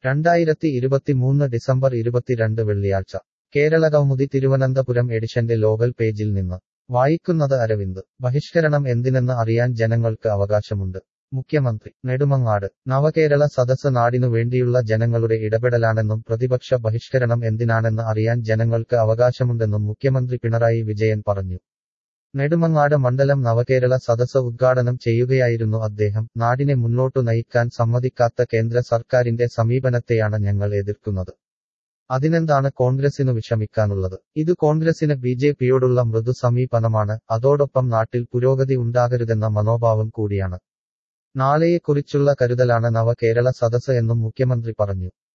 രണ്ടായിരത്തി ഇരുപത്തിമൂന്ന് ഡിസംബർ ഇരുപത്തിരണ്ട് വെള്ളിയാഴ്ച കേരളകൗമുദി തിരുവനന്തപുരം എഡിഷന്റെ ലോകൽ പേജിൽ നിന്ന് വായിക്കുന്നത് അരവിന്ദ് ബഹിഷ്കരണം എന്തിനെന്ന് അറിയാൻ ജനങ്ങൾക്ക് അവകാശമുണ്ട് മുഖ്യമന്ത്രി നെടുമങ്ങാട് നവകേരള സദസ് നാടിനു വേണ്ടിയുള്ള ജനങ്ങളുടെ ഇടപെടലാണെന്നും പ്രതിപക്ഷ ബഹിഷ്കരണം എന്തിനാണെന്ന് അറിയാൻ ജനങ്ങൾക്ക് അവകാശമുണ്ടെന്നും മുഖ്യമന്ത്രി പിണറായി വിജയൻ പറഞ്ഞു നെടുമങ്ങാട് മണ്ഡലം നവകേരള സദസ് ഉദ്ഘാടനം ചെയ്യുകയായിരുന്നു അദ്ദേഹം നാടിനെ മുന്നോട്ടു നയിക്കാൻ സമ്മതിക്കാത്ത കേന്ദ്ര സർക്കാരിന്റെ സമീപനത്തെയാണ് ഞങ്ങൾ എതിർക്കുന്നത് അതിനെന്താണ് കോൺഗ്രസിനു വിഷമിക്കാനുള്ളത് ഇത് കോൺഗ്രസിന് ബി ജെ പിയോടുള്ള മൃദു സമീപനമാണ് അതോടൊപ്പം നാട്ടിൽ പുരോഗതി ഉണ്ടാകരുതെന്ന മനോഭാവം കൂടിയാണ് നാളെയെക്കുറിച്ചുള്ള കരുതലാണ് നവകേരള സദസ് എന്നും മുഖ്യമന്ത്രി പറഞ്ഞു